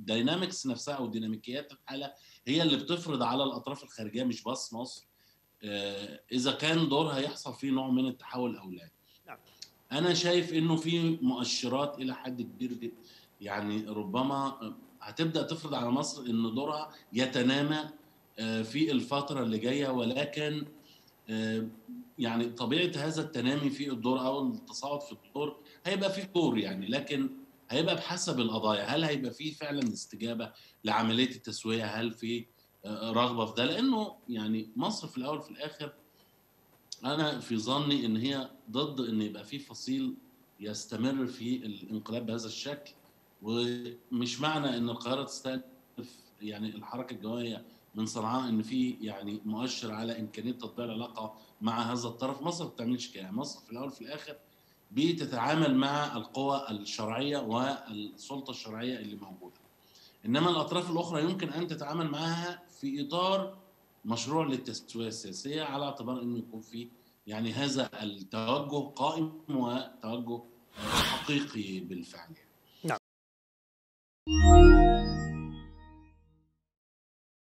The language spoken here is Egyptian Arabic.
الداينامكس نفسها او ديناميكيات الحاله هي اللي بتفرض على الاطراف الخارجيه مش بس مصر آه، اذا كان دورها يحصل فيه نوع من التحول او لا نعم. انا شايف انه في مؤشرات الى حد كبير جدا يعني ربما هتبدا تفرض على مصر ان دورها يتنامى آه، في الفتره اللي جايه ولكن آه، يعني طبيعه هذا التنامي في الدور او التصاعد في الدور هيبقى في دور يعني لكن هيبقى بحسب القضايا هل هيبقى في فعلا استجابه لعمليه التسويه هل في آه، رغبه في ده لانه يعني مصر في الاول وفي الاخر انا في ظني ان هي ضد ان يبقى في فصيل يستمر في الانقلاب بهذا الشكل ومش معنى ان القاهره تستهدف يعني الحركه الجويه من صنعاء ان في يعني مؤشر على امكانيه تطبيع العلاقه مع هذا الطرف مصر ما بتعملش كده مصر في الاول وفي الاخر بتتعامل مع القوى الشرعيه والسلطه الشرعيه اللي موجوده انما الاطراف الاخرى يمكن ان تتعامل معها في اطار مشروع للتسويه السياسيه على اعتبار انه يكون في يعني هذا التوجه قائم وتوجه حقيقي بالفعل يعني. نعم